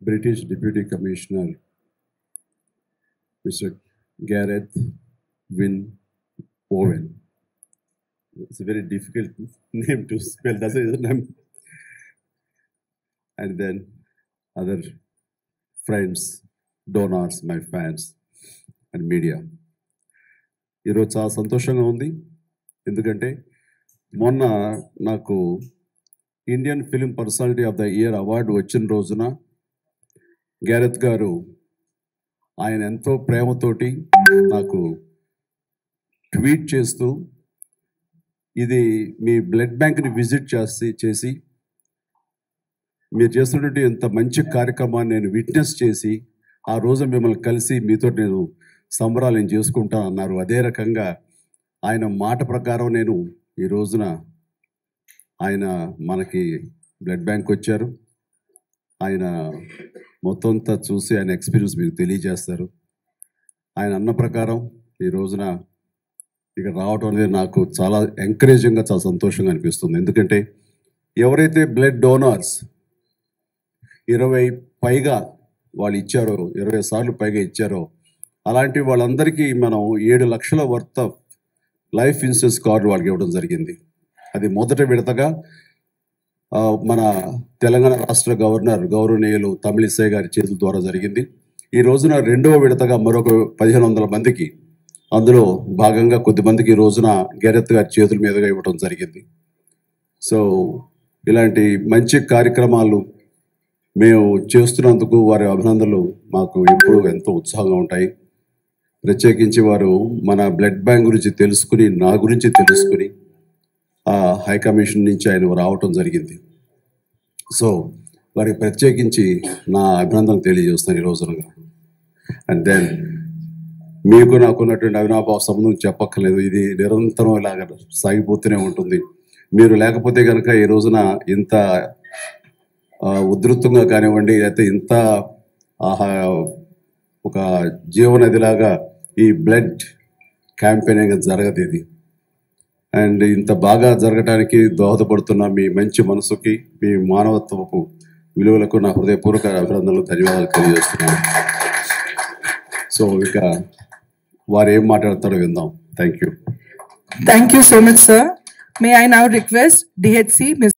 British Deputy Commissioner, Mr. Gareth Win Owen. It's a very difficult name to spell, that's his name. And then other friends, donors, my fans, and media. ఈరోజు చాలా సంతోషంగా ఉంది ఎందుకంటే మొన్న నాకు Indian film personality of the year award వచ్చిన రోజున Gareth గారు ఆయన ఎంతో ప్రేమతోటి నాకు ట్వీట్ చేస్తూ ఇది మీ బ్లడ్ బ్యాంక్ని విజిట్ చేసి చేసి మీరు చేస్తున్నటువంటి ఇంత మంచి కార్యక్రమాన్ని నేను విట్నెస్ చేసి ఆ రోజు మిమ్మల్ని కలిసి మీతో నేను సంబరాలు నేను చేసుకుంటాను అన్నారు అదే రకంగా ఆయన మాట ప్రకారం నేను ఈ రోజున ఆయన మనకి బ్లడ్ బ్యాంక్ వచ్చారు ఆయన మొత్తం అంతా చూసి ఆయన ఎక్స్పీరియన్స్ మీకు తెలియజేస్తారు ఆయన అన్న ప్రకారం ఈ రోజున ఇక్కడ రావటం అనేది నాకు చాలా ఎంకరేజింగ్గా చాలా సంతోషంగా అనిపిస్తుంది ఎందుకంటే ఎవరైతే బ్లడ్ డోనార్స్ ఇరవై పైగా వాళ్ళు ఇచ్చారో ఇరవై సార్లు పైగా ఇచ్చారో అలాంటి వాళ్ళందరికీ మనం ఏడు లక్షల worth of life insurance card వాళ్ళకి ఇవ్వడం జరిగింది అది మొదట విడతగా ఆ, మన తెలంగాణ రాష్ట్ర గవర్నర్ గౌరవనీయులు తమిళిసై గారి చేతుల ద్వారా జరిగింది ఈ రోజున రెండవ విడతగా మరొక పదిహేను వందల మందికి అందులో భాగంగా కొద్దిమందికి ఈ రోజున గెరెత్ గారి చేతుల మీదుగా ఇవ్వడం జరిగింది సో ఇలాంటి మంచి కార్యక్రమాలు మేము చేస్తున్నందుకు వారి అభినందనలు మాకు ఎప్పుడూ ఎంతో ఉత్సాహంగా ఉంటాయి ప్రత్యేకించి వారు మన బ్లడ్ బ్యాంక్ గురించి తెలుసుకుని నా గురించి తెలుసుకుని ఆ హై కమిషన్ నుంచి ఆయన రావటం జరిగింది సో వారికి ప్రత్యేకించి నా అభినందనలు తెలియజేస్తాను ఈ రోజున అండ్ దెన్ మీకు నాకున్నటువంటి అవినాభావ సంబంధం చెప్పక్కర్లేదు ఇది నిరంతరం ఇలాగ సాగిపోతూనే ఉంటుంది మీరు లేకపోతే కనుక ఈ రోజున ఇంత ఆ, ఉధృతంగా కానివ్వండి లేకపోతే ఇంత ఆహా ఒక జీవనదిలాగా ఈ బ్లడ్ క్యాంపెయిన్ అనేది జరగదు ఇది అండ్ ఇంత బాగా జరగటానికి దోహదపడుతున్న మీ మంచి మనసుకి మీ మానవత్వపు విలువలకు నా హృదయపూర్వక అభినందనలు ధన్యవాదాలు తెలియజేస్తున్నాను సో ఇక వారు ఏం మాట్లాడతారో విందాం thank you Thank you so much, sir. May I now request DHC Ms.